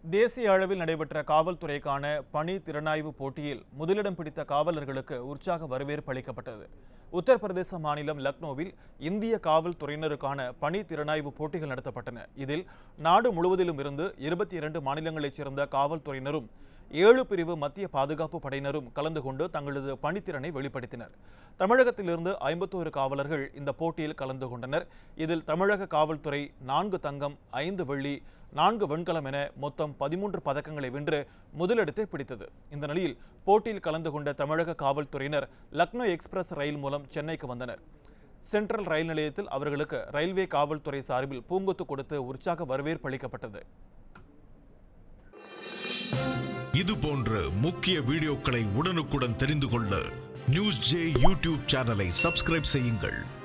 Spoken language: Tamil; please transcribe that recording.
தேசிய அளவில் நடைபெற்ற காவல்துறைக்கான பணி திறனாய்வு போட்டியில் முதலிடம் பிடித்த காவலர்களுக்கு உற்சாக வரவேற்பு அளிக்கப்பட்டது உத்தரப்பிரதேச மாநிலம் லக்னோவில் இந்திய காவல்துறையினருக்கான பணி திறனாய்வு போட்டிகள் நடத்தப்பட்டன இதில் நாடு முழுவதிலும் இருந்து இருபத்தி இரண்டு மாநிலங்களைச் சேர்ந்த காவல்துறையினரும் ஏழு பிரிவு மத்திய பாதுகாப்பு படையினரும் கலந்து கொண்டு தங்களது பணித்திறனை வெளிப்படுத்தினர் தமிழகத்திலிருந்து ஐம்பத்தோரு காவலர்கள் இந்த போட்டியில் கலந்து கொண்டனர் இதில் தமிழக காவல்துறை நான்கு தங்கம் ஐந்து வெள்ளி நான்கு வெண்கலம் என மொத்தம் பதிமூன்று பதக்கங்களை வென்று முதலிடத்தை பிடித்தது இந்த நிலையில் போட்டியில் கலந்து கொண்ட தமிழக காவல்துறையினர் லக்னோ எக்ஸ்பிரஸ் ரயில் மூலம் சென்னைக்கு வந்தனர் சென்ட்ரல் ரயில் நிலையத்தில் அவர்களுக்கு ரயில்வே காவல்துறை சார்பில் பூங்கொத்து கொடுத்து உற்சாக வரவேற்பு அளிக்கப்பட்டது இது போன்ற முக்கிய வீடியோக்களை உடனுக்குடன் தெரிந்து கொள்ள நியூஸ் ஜே யூடியூப் சேனலை சப்ஸ்கிரைப் செய்யுங்கள்